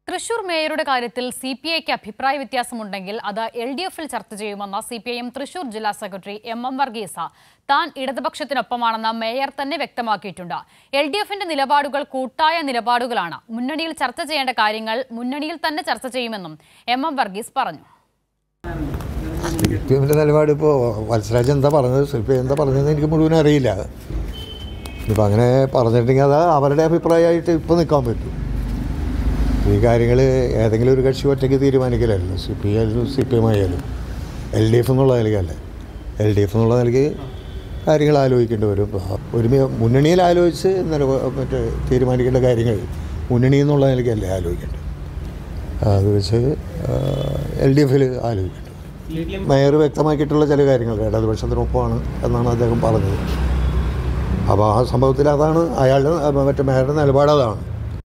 തൃശൂർ മേയറുടെ കാര്യത്തിൽ C P ഐക്ക് അഭിപ്രായ വ്യത്യാസമുണ്ടെങ്കിൽ അത് എൽ ഡി എഫിൽ ചർച്ച ചെയ്യുമെന്ന് C P I M Thrissur ജില്ലാ സെക്രട്ടറി എം എം വർഗീസ താൻ ഇടതുപക്ഷത്തിനൊപ്പമാണെന്ന് മേയർ തന്നെ വ്യക്തമാക്കിയിട്ടുണ്ട് എൽ ഡി എഫിന്റെ നിലപാടുകൾ കൂട്ടായ നിലപാടുകളാണ് മുന്നണിയിൽ ചർച്ച ചെയ്യേണ്ട കാര്യങ്ങൾ മുന്നണിയിൽ തന്നെ ചർച്ച ചെയ്യുമെന്നും എം എം വർഗീസ് പറഞ്ഞു സി പി എമ്മിൻ്റെ നിലപാട് ഇപ്പോൾ വത്സരാജ് എന്താ പറഞ്ഞത് സി പി ഐ എന്താ പറഞ്ഞതെന്ന് എനിക്ക് മുഴുവൻ അറിയില്ല ഇപ്പം അങ്ങനെ പറഞ്ഞിട്ടുണ്ടെങ്കിൽ അത് അവരുടെ അഭിപ്രായമായിട്ട് ഇപ്പോൾ നിൽക്കാൻ പറ്റും ഈ കാര്യങ്ങൾ ഏതെങ്കിലും ഒരു കക്ഷി ഒറ്റയ്ക്ക് തീരുമാനിക്കലല്ലോ സി പി ആയാലും സി പി എം ആയാലും എൽ ഡി എഫ് എന്നുള്ള നിലയ്ക്കല്ലേ എൽ ഡി എഫ് എന്നുള്ള നിലയ്ക്ക് കാര്യങ്ങൾ ആലോചിക്കേണ്ടി വരും ഒരു മുന്നണിയിൽ ആലോചിച്ച് നില മറ്റേ തീരുമാനിക്കേണ്ട കാര്യങ്ങൾ മുന്നണി എന്നുള്ള നിലയ്ക്കല്ലേ ആലോചിക്കേണ്ടത് അത് വെച്ച് എൽ ഡി എഫിൽ ആലോചിക്കേണ്ടത് മേയർ വ്യക്തമാക്കിയിട്ടുള്ള ചില കാര്യങ്ങൾ ഇടതുപക്ഷത്തിനൊപ്പമാണ് എന്നാണ് അദ്ദേഹം പറഞ്ഞത് അപ്പോൾ ആ സംഭവത്തിൽ അതാണ് അയാളുടെ മറ്റേ മേയറുടെ നിലപാട് അതാണ്